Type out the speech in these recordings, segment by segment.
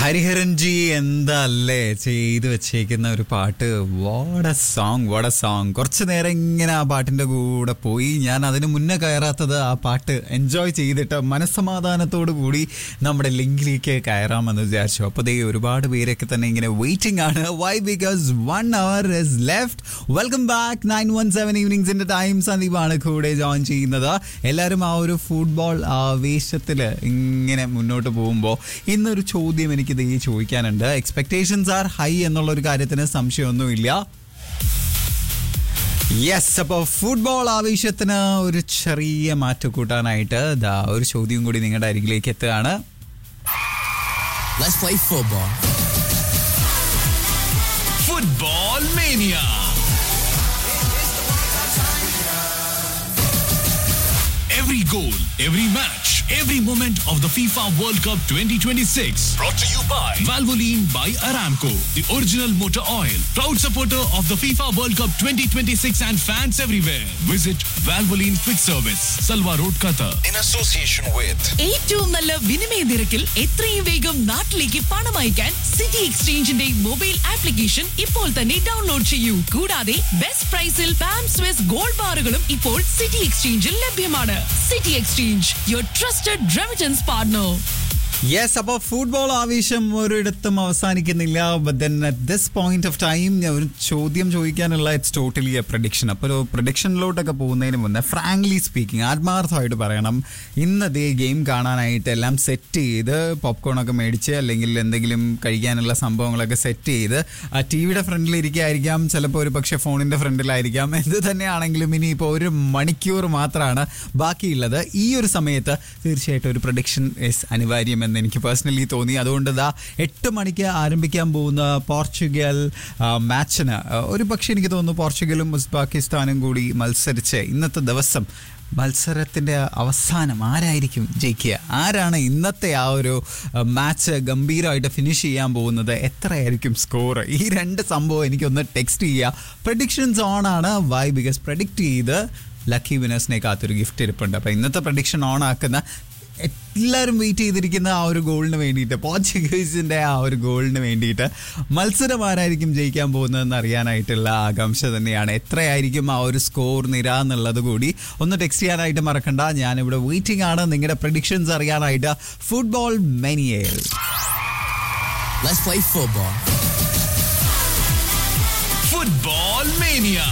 Hariharan G എന്തല്ലേ ചെയ്തു വെച്ചേക്കുന്ന ഒരു പാട്ട് വാട സോങ് വാട സോങ് കുറച്ചു നേരം ഇങ്ങനെ ആ പാട്ടിന്റെ കൂടെ പോയി ഞാൻ അതിന് മുന്നേ കയറാത്തത് ആ പാട്ട് എൻജോയ് ചെയ്തിട്ട് മനസ്സമാധാനത്തോടു കൂടി നമ്മുടെ ലിങ്കിലേക്ക് കയറാമെന്ന് വിചാരിച്ചു അപ്പോൾ ദേ ഒരുപാട് പേരൊക്കെ തന്നെ ഇങ്ങനെ വെയിറ്റിംഗ് ആണ് why because one hour is left welcome back nine one seven ഈവനിങ്സിന്റെ ടൈം സന്ദീപാണ് കൂടെ ജോയിൻ ചെയ്യുന്നത് എല്ലാവരും ആ ഒരു ഫുട്ബോൾ ആവേശത്തിൽ ഇങ്ങനെ മുന്നോട്ട് പോകുമ്പോൾ ഇന്നൊരു ചോദ്യം എനിക്ക് ദേ ചോദിക്കാനുണ്ട് എക്സ്പെക്ടേഷൻസ് ആർ ഹൈ എന്നുള്ള ഒരു കാര്യത്തിന് സംശയമൊന്നുമില്ല യെസ് അപ്പോൾ ഫുട്ബോൾ ആവേശത്തിന് ഒരു ചെറിയ മാറ്റം കൂട്ടാനായിട്ട് ദാ ഒരു ചോദ്യം കൂടി നിങ്ങളുടെ അരികിലേക്ക് എത്തുകയാണ് Let's play football. Football Mania. Every goal, every match, every moment of the FIFA World Cup 2026. Brought to you by Valvoline by Aramco, the original motor oil. Proud supporter of the FIFA World Cup 2026 and fans everywhere. Visit Valvoline Quick Service, Salwa Road, Qatar. in association with ഏറ്റവും നല്ല വിനിമയ നിരക്കിൽ എത്രയും വേഗം നാട്ടിലേക്ക് പണം അയക്കാൻ city എക്സ്ചേഞ്ചിന്റെ mobile application ഇപ്പോൾ തന്നെ ഡൗൺലോഡ് ചെയ്യൂ കൂടാതെ ബെസ്റ്റ് പ്രൈസിൽ പാം സ്വിസ് ഗോൾഡ് ബാറുകളും ഇപ്പോൾ സിറ്റി എക്സ്ചേഞ്ചിൽ ലഭ്യമാണ് city exchange your trusted remittance partner yes അപ്പോൾ ഫുട്ബോൾ ആവേശം ഒരിടത്തും അവസാനിക്കുന്നില്ല but then at this point of time ഞാൻ ഒരു ചോദ്യം ചോദിക്കാനുള്ള ഇറ്റ്സ് ടോട്ടലി എ പ്രഡിക്ഷൻ അപ്പോൾ ഒരു പ്രഡിക്ഷനിലോട്ടൊക്കെ പോകുന്നതിന് മുന്നേ ഫ്രാങ്ക്ലി സ്പീക്കിംഗ് ആത്മാർത്ഥമായിട്ട് പറയണം ഇന്ന് ദേ ഗെയിം കാണാനായിട്ട് എല്ലാം സെറ്റ് ചെയ്ത് പോപ്കോൺ ഒക്കെ മേടിച്ച് അല്ലെങ്കിൽ എന്തെങ്കിലും കഴിക്കാനുള്ള സംഭവങ്ങളൊക്കെ സെറ്റ് ചെയ്ത് ആ ടി വിയുടെ ഫ്രണ്ടിൽ ഇരിക്കുകയായിരിക്കാം ചിലപ്പോൾ ഒരു പക്ഷേ ഫോണിൻ്റെ ഫ്രണ്ടിലായിരിക്കാം എന്ത് തന്നെയാണെങ്കിലും ഇനിയിപ്പോൾ ഒരു മണിക്കൂർ മാത്രമാണ് ബാക്കിയുള്ളത് ഈ ഒരു സമയത്ത് തീർച്ചയായിട്ടും ഒരു പ്രഡിക്ഷൻ ഇസ് അനിവാര്യമെന്ന് എനിക്ക് പേഴ്സണലി തോന്നി അതുകൊണ്ട് ദാ എട്ട് മണിക്ക് ആരംഭിക്കാൻ പോകുന്ന പോർച്ചുഗൽ ആ, മാച്ചിന് ആ, ഒരു പക്ഷേ എനിക്ക് തോന്നുന്നു പോർച്ചുഗലും ഉസ്ബാക്കിസ്ഥാനും കൂടി മത്സരിച്ച് ഇന്നത്തെ ദിവസം മത്സരത്തിന്റെ അവസാനം ആരായിരിക്കും ജയിക്കുക ആരാണ് ഇന്നത്തെ ആ ഒരു ആ, മാച്ച് ഗംഭീരമായിട്ട് ഫിനിഷ് ചെയ്യാൻ പോകുന്നത് എത്രയായിരിക്കും സ്കോർ ഈ രണ്ട് സംഭവം എനിക്കൊന്ന് ടെക്സ്റ്റ് ചെയ്യുക പ്രഡിക്ഷൻസ് ഓൺ ആണ് വൈ ബിക്കോസ് പ്രഡിക്റ്റ് ചെയ്ത് ലക്കി വിനേഴ്സിനെ കാത്തൊരു ഗിഫ്റ്റ് ഇരിപ്പുണ്ട് അപ്പോൾ ഇന്നത്തെ പ്രഡിക്ഷൻ ഓൺ ആക്കുന്ന എല്ലാവരും വെയിറ്റ് ചെയ്തിരിക്കുന്ന ആ ഒരു ഗോളിന് വേണ്ടിയിട്ട് പോർച്ചുഗീസിന്റെ ആ ഒരു ഗോളിന് വേണ്ടിയിട്ട് മത്സരം ആരായിരിക്കും ജയിക്കാൻ പോകുന്നതെന്ന് അറിയാനായിട്ടുള്ള ആകാംക്ഷ തന്നെയാണ് എത്രയായിരിക്കും ആ ഒരു സ്കോർ നിര എന്നുള്ളത് കൂടി ഒന്ന് ടെക്സ്റ്റ് ചെയ്യാനായിട്ട് മറക്കണ്ട ഞാനിവിടെ വെയിറ്റിംഗ് ആണ് നിങ്ങളുടെ പ്രഡിക്ഷൻസ് അറിയാനായിട്ട് ഫുട്ബോൾ മെനിയേൽ Let's play football. Football Mania.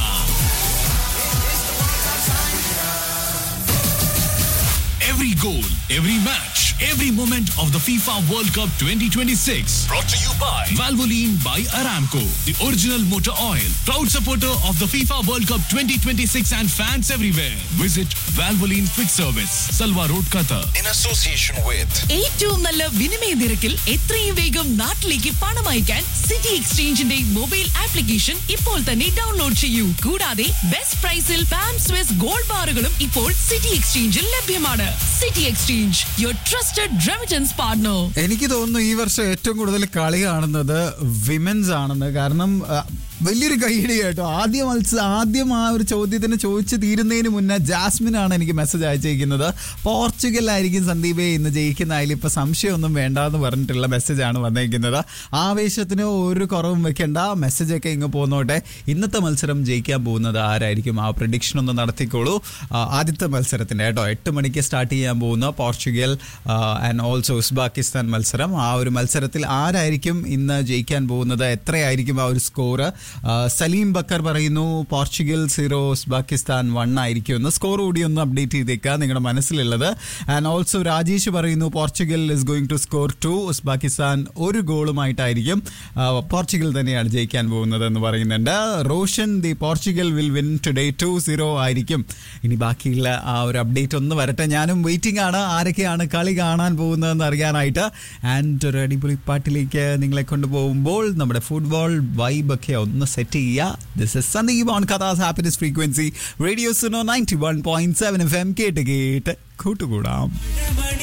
Every goal, every match, every moment of the FIFA World Cup 2026. brought to you by Valvoline by Aramco, the original motor oil. Proud supporter of the FIFA World Cup 2026 and fans everywhere. Visit Valvoline Quick Service, Salwa Road, Qatar. in association with ഏറ്റവും നല്ല വിനിമയ നിരക്കിൽ എത്രയും വേഗം നാട്ടിലേക്ക് പണം അയക്കാൻ city എക്സ്ചേഞ്ചിന്റെ mobile application ഇപ്പോൾ തന്നെ ഡൗൺലോഡ് ചെയ്യൂ കൂടാതെ ബെസ്റ്റ് പ്രൈസിൽ പാം സ്വിസ് ഗോൾഡ് ബാറുകളും ഇപ്പോൾ സിറ്റി എക്സ്ചേഞ്ചിൽ ലഭ്യമാണ് city exchange your trusted remittance partner എനിക്ക് തോന്നുന്നു ഈ വർഷം ഏറ്റവും കൂടുതൽ കളി കാണുന്നത് വിമൻസ് ആണെന്ന് കാരണം ആ, വലിയൊരു കൈയടി കേട്ടോ ആദ്യം മത്സരം ആദ്യം ആ ഒരു ചോദ്യത്തിന് ചോദിച്ച് തീരുന്നതിന് മുന്നേ ജാസ്മിൻ ആണ് എനിക്ക് മെസ്സേജ് അയച്ചിരിക്കുന്നത് പോർച്ചുഗൽ ആയിരിക്കും സന്ദീപെ ഇന്ന് ജയിക്കുന്ന അതിൽ ഇപ്പൊ സംശയമൊന്നും വേണ്ട എന്ന് പറഞ്ഞിട്ടുള്ള മെസ്സേജ് ആണ് വന്നിരിക്കുന്നത് ആവേശത്തിന് ഒരു കുറവും വെക്കേണ്ട മെസ്സേജ് ഒക്കെ ഇങ്ങ് പോന്നോട്ടെ ഇന്നത്തെ മത്സരം ജയിക്കാൻ പോകുന്നത് ആരായിരിക്കും ആ പ്രഡിക്ഷൻ ഒന്ന് നടത്തിക്കോളൂ ആ, ആദ്യത്തെ മത്സരത്തിന്റെ കേട്ടോ എട്ട് മണിക്ക് സ്റ്റാർട്ട് ചെയ്യാൻ പോകുന്ന പോർച്ചുഗൽ ആൻഡ് ഓൾസോ ഉസ്ബാക്കിസ്ഥാൻ മത്സരം ആ ഒരു മത്സരത്തിൽ ആരായിരിക്കും ഇന്ന് ജയിക്കാൻ പോകുന്നത് എത്രയായിരിക്കും ആ ഒരു സ്കോർ സലീം ബക്കർ പറയുന്നു പോർച്ചുഗൽ സീറോ ഉസ്ബാക്കിസ്ഥാൻ വൺ ആയിരിക്കും എന്ന് സ്കോർ കൂടി ഒന്ന് അപ്ഡേറ്റ് ചെയ്തേക്കുക നിങ്ങളുടെ മനസ്സിലുള്ളത് ആൻഡ് ഓൾസോ രാജേഷ് പറയുന്നു Portugal is going to score two Uzbekistan ഒരു ഗോളുമായിട്ടായിരിക്കും ആ, പോർച്ചുഗൽ തന്നെയാണ് ജയിക്കാൻ പോകുന്നത് എന്ന് പറയുന്നുണ്ട് Roshan the Portugal will win today two zero ആയിരിക്കും ഇനി ബാക്കിയുള്ള ആ ഒരു അപ്ഡേറ്റ് ഒന്ന് വരട്ടെ ഞാനും വെയിറ്റിംഗ് ആണ് ആരൊക്കെയാണ് കളി കാണാൻ പോകുന്നതെന്ന് അറിയാനായിട്ട് ആൻഡ് ഒരു അടിപൊളി പാട്ടിലേക്ക് നിങ്ങളെ കൊണ്ടുപോകുമ്പോൾ നമ്മുടെ ഫുട്ബോൾ വൈബ് ഒക്കെ ഒന്ന് സെറ്റ് ചെയ്യുക ദിസ് ഇസ് സന്ദീപ് ഓൺ കഥാസ് happiness frequency radio Suno ninety one point seven F M കേട്ട് കേട്ട് കൂട്ടുകൂടാം